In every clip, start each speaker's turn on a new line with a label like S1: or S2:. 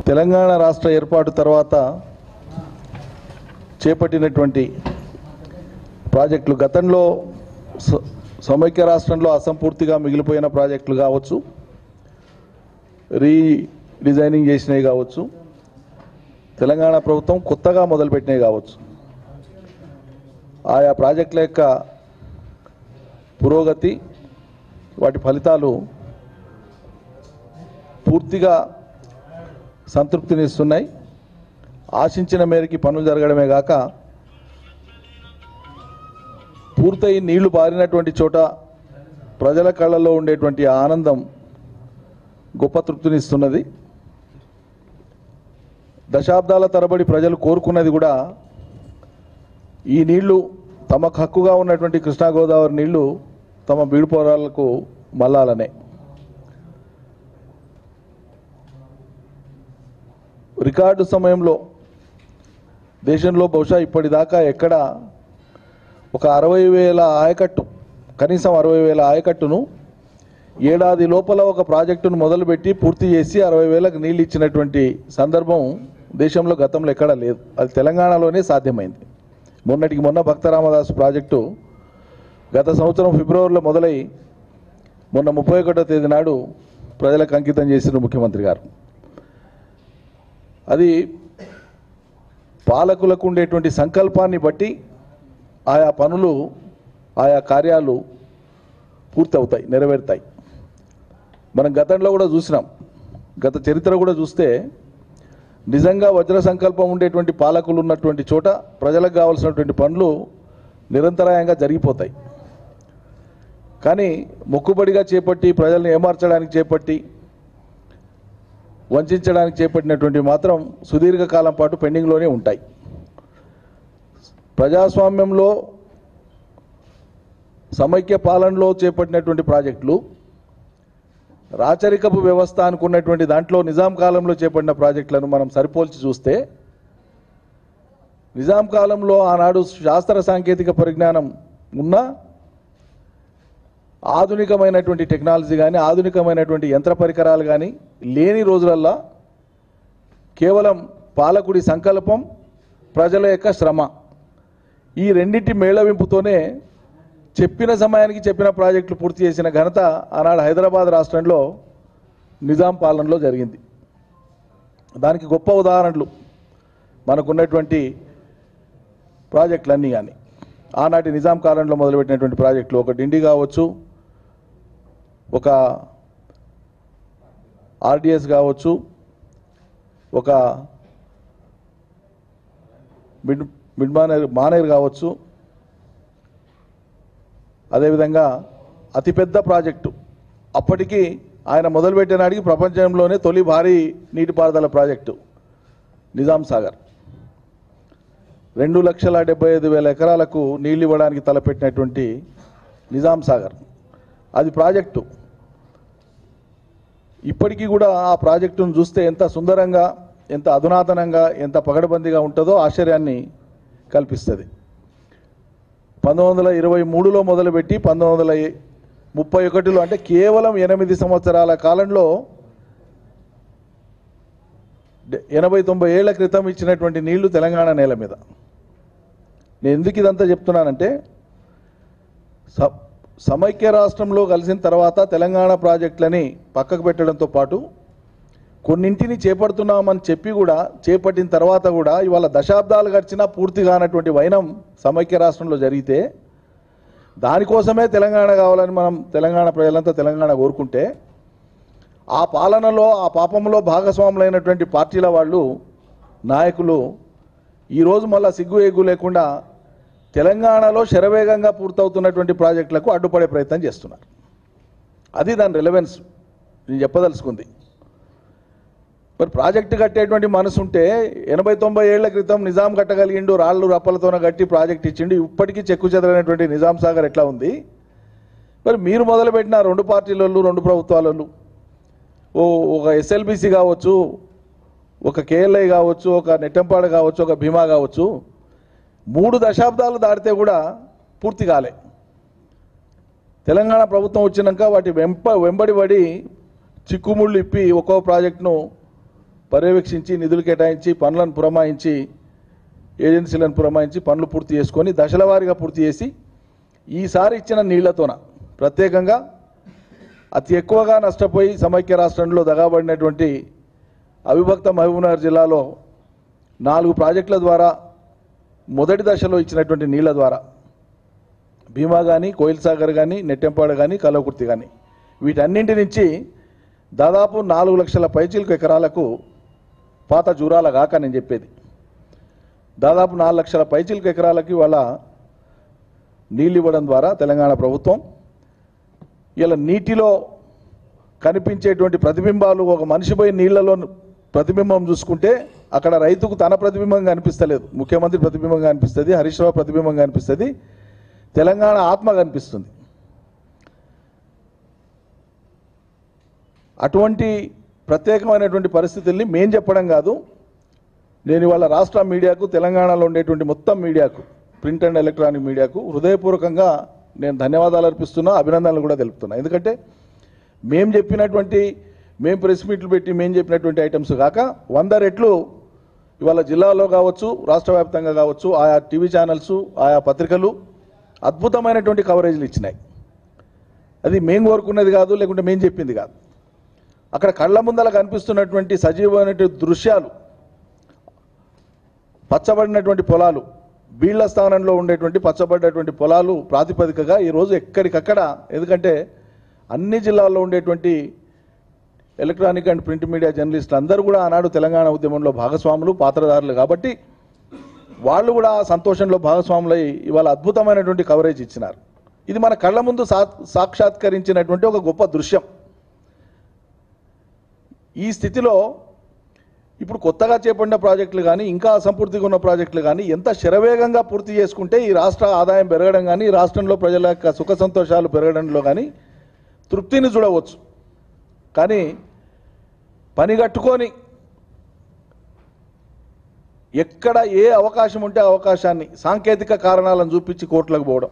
S1: తెలంగాణ రాష్ట్ర ఏర్పాటు తర్వాత చేపట్టినటువంటి ప్రాజెక్టులు గతంలో స- సమైక్య రాష్ట్రంలో అసంపూర్తిగా మిగిలిపోయిన ప్రాజెక్టులు కావచ్చు రీ డిజైనింగ్ చేసినవి కావచ్చు తెలంగాణ ప్రభుత్వం కొత్తగా మొదలుపెట్టినవి కావచ్చు ఆయా ప్రాజెక్టుల యొక్క పురోగతి వాటి ఫలితాలు పూర్తిగా సంతృప్తినిస్తున్నాయి ఆశించిన మేరకి పనులు జరగడమే కాక పూర్తయి నీళ్లు బారినటువంటి చోట ప్రజల కళ్ళల్లో ఉండేటువంటి ఆనందం గొప్ప తృప్తినిస్తున్నది దశాబ్దాల తరబడి ప్రజలు కోరుకున్నది కూడా ఈ నీళ్లు తమకు హక్కుగా ఉన్నటువంటి కృష్ణా గోదావరి నీళ్లు తమ బీడుపోరాలకు మల్లాలనే రికార్డు సమయంలో దేశంలో బహుశా ఇప్పటిదాకా ఎక్కడ ఒక అరవై వేల ఆయకట్టు కనీసం అరవై వేల ఆయకట్టును ఏడాది లోపల ఒక ప్రాజెక్టును మొదలుపెట్టి పూర్తి చేసి అరవై వేలకు నీళ్ళు ఇచ్చినటువంటి సందర్భం దేశంలో గతంలో ఎక్కడా లేదు అది తెలంగాణలోనే సాధ్యమైంది మొన్నటికి మొన్న భక్తరామదాసు ప్రాజెక్టు గత సంవత్సరం ఫిబ్రవరిలో మొదలై మొన్న ముప్పై ఒకటో తేదీ నాడు ప్రజలకు అంకితం చేసిన ముఖ్యమంత్రి గారు అది పాలకులకు ఉండేటువంటి సంకల్పాన్ని బట్టి ఆయా పనులు ఆయా కార్యాలు పూర్తవుతాయి నెరవేరుతాయి మనం గతంలో కూడా చూసినాం గత చరిత్ర కూడా చూస్తే నిజంగా వజ్ర సంకల్పం ఉండేటువంటి పాలకులు ఉన్నటువంటి చోట ప్రజలకు కావాల్సినటువంటి పనులు నిరంతరాయంగా జరిగిపోతాయి కానీ మొక్కుబడిగా చేపట్టి ప్రజల్ని ఏమార్చడానికి చేపట్టి వంచడానికి చేపట్టినటువంటి మాత్రం సుదీర్ఘకాలం పాటు పెండింగ్లోనే ఉంటాయి ప్రజాస్వామ్యంలో సమైక్య పాలనలో చేపట్టినటువంటి ప్రాజెక్టులు రాచరికపు వ్యవస్థ అనుకున్నటువంటి దాంట్లో నిజాం కాలంలో చేపట్టిన ప్రాజెక్టులను మనం సరిపోల్చి చూస్తే నిజాం కాలంలో ఆనాడు శాస్త్ర సాంకేతిక పరిజ్ఞానం ఉన్నా ఆధునికమైనటువంటి టెక్నాలజీ కానీ ఆధునికమైనటువంటి యంత్ర పరికరాలు కానీ లేని రోజులల్లా కేవలం పాలకుడి సంకల్పం ప్రజల యొక్క శ్రమ ఈ రెండింటి మేళవింపుతోనే చెప్పిన సమయానికి చెప్పిన ప్రాజెక్టులు పూర్తి చేసిన ఘనత ఆనాడు హైదరాబాద్ రాష్ట్రంలో నిజాం పాలనలో జరిగింది దానికి గొప్ప ఉదాహరణలు మనకున్నటువంటి ప్రాజెక్టులన్నీ కానీ ఆనాటి నిజాం కాలంలో మొదలుపెట్టినటువంటి ప్రాజెక్టులు ఒక డిండి కావచ్చు ఒక ఆర్డిఎస్ కావచ్చు ఒక మిడ్ మిడ్ మానేర్ మానేర్ కావచ్చు అదేవిధంగా అతిపెద్ద ప్రాజెక్టు అప్పటికి ఆయన మొదలుపెట్టిన నాటికి ప్రపంచంలోనే తొలి భారీ నీటిపారుదల ప్రాజెక్టు నిజాం సాగర్ రెండు లక్షల డెబ్బై ఐదు వేల ఎకరాలకు నీళ్ళు ఇవ్వడానికి తలపెట్టినటువంటి నిజాం సాగర్ అది ప్రాజెక్టు ఇప్పటికీ కూడా ఆ ప్రాజెక్టును చూస్తే ఎంత సుందరంగా ఎంత అధునాతనంగా ఎంత పగడబందీగా ఉంటుందో ఆశ్చర్యాన్ని కల్పిస్తుంది పంతొమ్మిది వందల ఇరవై మూడులో మొదలుపెట్టి పంతొమ్మిది వందల ముప్పై ఒకటిలో అంటే కేవలం ఎనిమిది సంవత్సరాల కాలంలో డె- ఎనభై తొంభై ఏళ్ల క్రితం ఇచ్చినటువంటి నీళ్లు తెలంగాణ నేల మీద నేను ఎందుకు ఇదంతా చెప్తున్నానంటే స సమైక్య రాష్ట్రంలో కలిసిన తర్వాత తెలంగాణ ప్రాజెక్టులని పక్కకు పెట్టడంతో పాటు కొన్నింటిని చేపడుతున్నామని చెప్పి కూడా చేపట్టిన తర్వాత కూడా ఇవాళ దశాబ్దాలు గడిచినా పూర్తి కానటువంటి వైనం సమైక్య రాష్ట్రంలో జరిగితే దానికోసమే తెలంగాణ కావాలని మనం తెలంగాణ ప్రజలంతా తెలంగాణ కోరుకుంటే ఆ పాలనలో ఆ పాపంలో భాగస్వాములైనటువంటి పార్టీల వాళ్ళు నాయకులు ఈరోజు మళ్ళా సిగ్గు ఎగ్గు లేకుండా తెలంగాణలో శరవేగంగా పూర్తవుతున్నటువంటి ప్రాజెక్టులకు అడ్డుపడే ప్రయత్నం చేస్తున్నారు అది దాని రిలవెన్స్ నేను చెప్పదలుచుకుంది మరి ప్రాజెక్టు కట్టేటువంటి మనసు ఉంటే ఎనభై తొంభై ఏళ్ల క్రితం నిజాం కట్టగలిగిండు రాళ్ళు రప్పలతోన కట్టి ప్రాజెక్ట్ ఇచ్చిండు ఇప్పటికీ చెక్కు చెదరైనటువంటి నిజాం సాగర్ ఎట్లా ఉంది మరి మీరు మొదలుపెట్టిన రెండు పార్టీలలో రెండు ప్రభుత్వాలలో ఓ ఒక ఎస్ఎల్బిసి కావచ్చు ఒక కేఎల్ఐ కావచ్చు ఒక నెట్టంపాడు కావచ్చు ఒక భీమా కావచ్చు మూడు దశాబ్దాలు దాటితే కూడా పూర్తి కాలే తెలంగాణ ప్రభుత్వం వచ్చినాక వాటి వెంప వెంబడి పడి చిక్కుముళ్ళు ఇప్పి ఒక్కో ప్రాజెక్టును పర్యవేక్షించి నిధులు కేటాయించి పనులను పురమాయించి ఏజెన్సీలను పురమాయించి పనులు పూర్తి చేసుకొని దశల వారీగా పూర్తి చేసి ఈసారి ఇచ్చిన నీళ్లతోన ప్రత్యేకంగా అతి ఎక్కువగా నష్టపోయి సమైక్య రాష్ట్రంలో దగాబడినటువంటి అవిభక్త మహబూబ్నగర్ జిల్లాలో నాలుగు ప్రాజెక్టుల ద్వారా మొదటి దశలో ఇచ్చినటువంటి నీళ్ల ద్వారా భీమా కానీ కోయిల్ సాగర్ కానీ నెట్టెంపాడ కానీ కలవకుర్తి కానీ వీటన్నింటి నుంచి దాదాపు నాలుగు లక్షల పైచీలకు ఎకరాలకు పాత జూరాల కాక నేను చెప్పేది దాదాపు నాలుగు లక్షల పైచీలకు ఎకరాలకి వాళ్ళ నీళ్ళు ఇవ్వడం ద్వారా తెలంగాణ ప్రభుత్వం ఇలా నీటిలో కనిపించేటువంటి ప్రతిబింబాలు ఒక మనిషి పోయి నీళ్లలో ప్రతిబింబం చూసుకుంటే అక్కడ రైతుకు తన ప్రతిబింబం కనిపిస్తలేదు ముఖ్యమంత్రి ప్రతిబింబం కనిపిస్తుంది హరీష్ రావు ప్రతిబింబం కనిపిస్తుంది తెలంగాణ ఆత్మ కనిపిస్తుంది అటువంటి ప్రత్యేకమైనటువంటి పరిస్థితుల్ని మేం చెప్పడం కాదు నేను ఇవాళ రాష్ట్ర మీడియాకు తెలంగాణలో ఉండేటువంటి మొత్తం మీడియాకు ప్రింట్ అండ్ ఎలక్ట్రానిక్ మీడియాకు హృదయపూర్వకంగా నేను ధన్యవాదాలు అర్పిస్తున్నా అభినందనలు కూడా తెలుపుతున్నా ఎందుకంటే మేం చెప్పినటువంటి మేం ప్రెస్ మీట్లు పెట్టి మేం చెప్పినటువంటి ఐటమ్స్ కాక వంద రెట్లు ఇవాళ జిల్లాలో కావచ్చు రాష్ట్ర వ్యాప్తంగా కావచ్చు ఆయా టీవీ ఛానల్స్ ఆయా పత్రికలు అద్భుతమైనటువంటి కవరేజ్లు ఇచ్చినాయి అది మేం కోరుకున్నది కాదు లేకుంటే మేం చెప్పింది కాదు అక్కడ కళ్ళ ముందల కనిపిస్తున్నటువంటి సజీవమైనటువంటి దృశ్యాలు పచ్చబడినటువంటి పొలాలు బీళ్ల స్థానంలో ఉండేటువంటి పచ్చబడ్డటువంటి పొలాలు ప్రాతిపదికగా ఈరోజు ఎక్కడికక్కడ ఎందుకంటే అన్ని జిల్లాల్లో ఉండేటువంటి ఎలక్ట్రానిక్ అండ్ ప్రింట్ మీడియా జర్నలిస్టులు అందరూ కూడా ఆనాడు తెలంగాణ ఉద్యమంలో భాగస్వాములు పాత్రదారులు కాబట్టి వాళ్ళు కూడా ఆ సంతోషంలో భాగస్వాములై ఇవాళ అద్భుతమైనటువంటి కవరేజ్ ఇచ్చినారు ఇది మన కళ్ళ ముందు సా సాక్షాత్కరించినటువంటి ఒక గొప్ప దృశ్యం ఈ స్థితిలో ఇప్పుడు కొత్తగా చేపట్టిన ప్రాజెక్టులు కానీ ఇంకా అసంపూర్తిగా ఉన్న ప్రాజెక్టులు కానీ ఎంత శరవేగంగా పూర్తి చేసుకుంటే ఈ రాష్ట్ర ఆదాయం పెరగడం కానీ ఈ రాష్ట్రంలో ప్రజల యొక్క సుఖ సంతోషాలు పెరగడంలో కానీ తృప్తిని చూడవచ్చు కానీ పని కట్టుకొని ఎక్కడ ఏ అవకాశం ఉంటే ఆ అవకాశాన్ని సాంకేతిక కారణాలను చూపించి కోర్టులకు పోవడం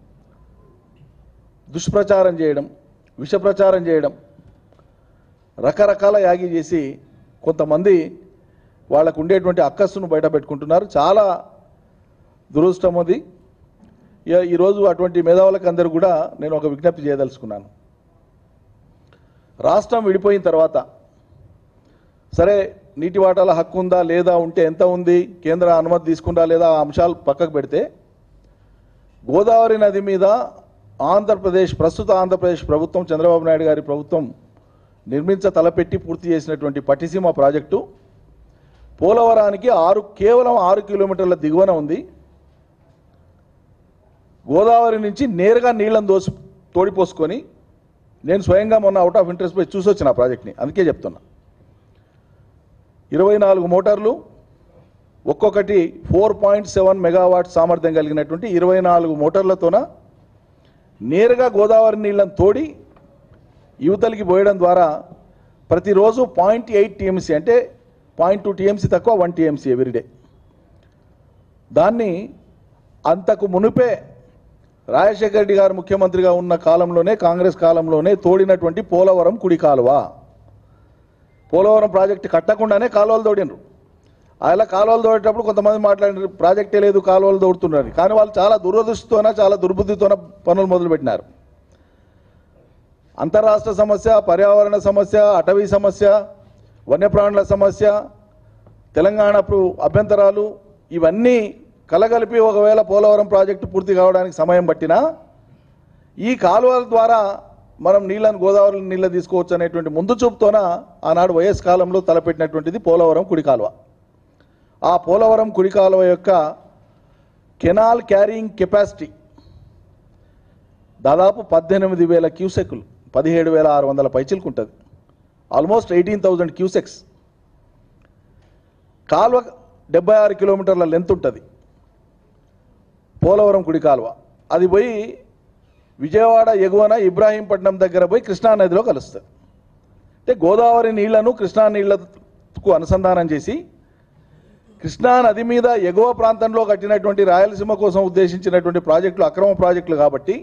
S1: దుష్ప్రచారం చేయడం విషప్రచారం చేయడం రకరకాల యాగి చేసి కొంతమంది వాళ్ళకు ఉండేటువంటి అక్కస్సును బయట పెట్టుకుంటున్నారు చాలా దురదృష్టం అది ఇక ఈరోజు అటువంటి మేధావులకు అందరూ కూడా నేను ఒక విజ్ఞప్తి చేయదలుచుకున్నాను రాష్ట్రం విడిపోయిన తర్వాత సరే నీటి వాటాల హక్కు ఉందా లేదా ఉంటే ఎంత ఉంది కేంద్ర అనుమతి తీసుకుందా లేదా ఆ అంశాలు పక్కకు పెడితే గోదావరి నది మీద ఆంధ్రప్రదేశ్ ప్రస్తుత ఆంధ్రప్రదేశ్ ప్రభుత్వం చంద్రబాబు నాయుడు గారి ప్రభుత్వం నిర్మించ తలపెట్టి పూర్తి చేసినటువంటి పట్టిసీమ ప్రాజెక్టు పోలవరానికి ఆరు కేవలం ఆరు కిలోమీటర్ల దిగువన ఉంది గోదావరి నుంచి నేరుగా నీళ్ళని దోసి తోడిపోసుకొని నేను స్వయంగా మొన్న అవుట్ ఆఫ్ ఇంట్రెస్ట్ పోయి చూసి వచ్చిన ఆ ప్రాజెక్ట్ని అందుకే చెప్తున్నా ఇరవై నాలుగు మోటార్లు ఒక్కొక్కటి ఫోర్ పాయింట్ సెవెన్ మెగావాట్ సామర్థ్యం కలిగినటువంటి ఇరవై నాలుగు మోటార్లతోన నేరుగా గోదావరి నీళ్ళని తోడి యువతలకి పోయడం ద్వారా ప్రతిరోజు పాయింట్ ఎయిట్ టీఎంసీ అంటే పాయింట్ టూ టీఎంసీ తక్కువ వన్ టీఎంసీ ఎవ్రీడే దాన్ని అంతకు మునుపే రాజశేఖర రెడ్డి గారు ముఖ్యమంత్రిగా ఉన్న కాలంలోనే కాంగ్రెస్ కాలంలోనే తోడినటువంటి పోలవరం కుడి కాలువ పోలవరం ప్రాజెక్టు కట్టకుండానే కాలువలు తోడినరు అలా కాలువలు తోడేటప్పుడు కొంతమంది మాట్లాడినారు ప్రాజెక్టే లేదు కాలువలు తోడుతున్నారు కానీ వాళ్ళు చాలా దురదృష్టితోన చాలా దుర్బుద్ధితోన పనులు మొదలుపెట్టినారు అంతరాష్ట్ర సమస్య పర్యావరణ సమస్య అటవీ సమస్య వన్యప్రాణుల సమస్య తెలంగాణ ప్రు- అభ్యంతరాలు ఇవన్నీ కలగలిపి ఒకవేళ పోలవరం ప్రాజెక్టు పూర్తి కావడానికి సమయం పట్టినా ఈ కాలువల ద్వారా మనం నీళ్ళను గోదావరి నీళ్ళ తీసుకోవచ్చు అనేటువంటి ముందు చూపుతోన ఆనాడు వైఎస్ కాలంలో తలపెట్టినటువంటిది పోలవరం కుడి కాలువ ఆ పోలవరం కుడి కాలువ యొక్క కెనాల్ క్యారింగ్ కెపాసిటీ దాదాపు పద్దెనిమిది వేల క్యూసెక్లు పదిహేడు వేల ఆరు వందల పైచిలకు ఉంటుంది ఆల్మోస్ట్ ఎయిటీన్ థౌజండ్ క్యూసెక్స్ కాలువ డెబ్బై ఆరు కిలోమీటర్ల లెంత్ ఉంటుంది పోలవరం కుడి కాలువ అది పోయి విజయవాడ ఎగువన ఇబ్రాహీంపట్నం దగ్గర పోయి కృష్ణానదిలో కలుస్తుంది అంటే గోదావరి నీళ్లను కృష్ణా నీళ్లకు అనుసంధానం చేసి కృష్ణా నది మీద ఎగువ ప్రాంతంలో కట్టినటువంటి రాయలసీమ కోసం ఉద్దేశించినటువంటి ప్రాజెక్టులు అక్రమ ప్రాజెక్టులు కాబట్టి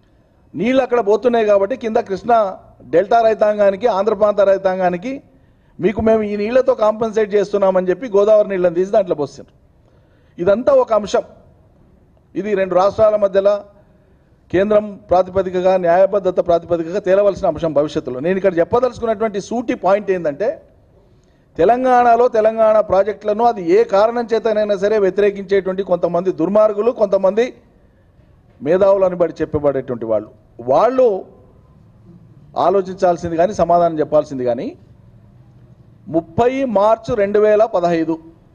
S1: నీళ్ళు అక్కడ పోతున్నాయి కాబట్టి కింద కృష్ణా డెల్టా రైతాంగానికి ఆంధ్ర ప్రాంత రైతాంగానికి మీకు మేము ఈ నీళ్లతో కాంపెన్సేట్ చేస్తున్నామని చెప్పి గోదావరి నీళ్ళని తీసి దాంట్లో పోస్తారు ఇదంతా ఒక అంశం ఇది రెండు రాష్ట్రాల మధ్యలో కేంద్రం ప్రాతిపదికగా న్యాయబద్ధత ప్రాతిపదికగా తేలవలసిన అంశం భవిష్యత్తులో నేను ఇక్కడ చెప్పదలుచుకున్నటువంటి సూటి పాయింట్ ఏంటంటే తెలంగాణలో తెలంగాణ ప్రాజెక్టులను అది ఏ కారణం చేతనైనా సరే వ్యతిరేకించేటువంటి కొంతమంది దుర్మార్గులు కొంతమంది మేధావులని బట్టి చెప్పబడేటువంటి వాళ్ళు వాళ్ళు ఆలోచించాల్సింది కానీ సమాధానం చెప్పాల్సింది కానీ ముప్పై మార్చి రెండు వేల పదహైదు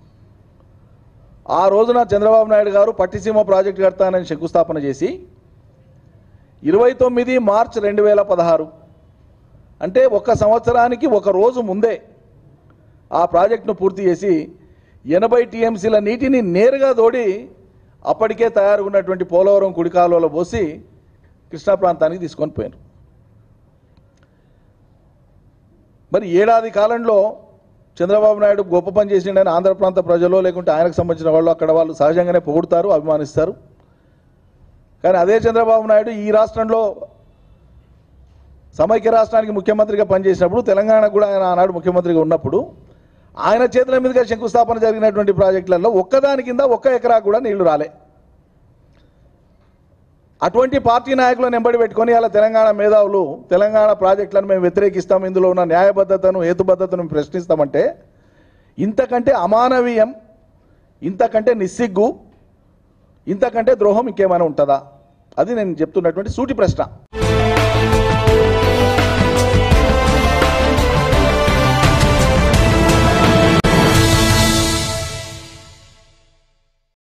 S1: ఆ రోజున చంద్రబాబు నాయుడు గారు పట్టిసీమ ప్రాజెక్టు కడతానని శంకుస్థాపన చేసి ఇరవై తొమ్మిది మార్చి రెండు వేల పదహారు అంటే ఒక సంవత్సరానికి ఒక రోజు ముందే ఆ ప్రాజెక్టును పూర్తి చేసి ఎనభై టీఎంసీల నీటిని నేరుగా దోడి అప్పటికే తయారుగా ఉన్నటువంటి పోలవరం కుడి కాలువలో పోసి కృష్ణా ప్రాంతానికి తీసుకొని పోయారు మరి ఏడాది కాలంలో చంద్రబాబు నాయుడు గొప్ప పని చేసిండని ఆంధ్ర ప్రాంత ప్రజలు లేకుంటే ఆయనకు సంబంధించిన వాళ్ళు అక్కడ వాళ్ళు సహజంగానే పొగుడుతారు అభిమానిస్తారు కానీ అదే చంద్రబాబు నాయుడు ఈ రాష్ట్రంలో సమైక్య రాష్ట్రానికి ముఖ్యమంత్రిగా పనిచేసినప్పుడు తెలంగాణకు కూడా ఆయన ఆనాడు ముఖ్యమంత్రిగా ఉన్నప్పుడు ఆయన చేతుల మీదుగా శంకుస్థాపన జరిగినటువంటి ప్రాజెక్టులలో ఒక్కదాని కింద ఒక్క ఎకరా కూడా నీళ్లు రాలే అటువంటి పార్టీ నాయకులను ఎంబడి పెట్టుకొని అలా తెలంగాణ మేధావులు తెలంగాణ ప్రాజెక్టులను మేము వ్యతిరేకిస్తాం ఇందులో ఉన్న న్యాయబద్ధతను హేతుబద్ధతను మేము ప్రశ్నిస్తామంటే ఇంతకంటే అమానవీయం ఇంతకంటే నిస్సిగ్గు ఇంతకంటే ద్రోహం ఇంకేమైనా ఉంటుందా అది నేను చెప్తున్నటువంటి సూటి ప్రశ్న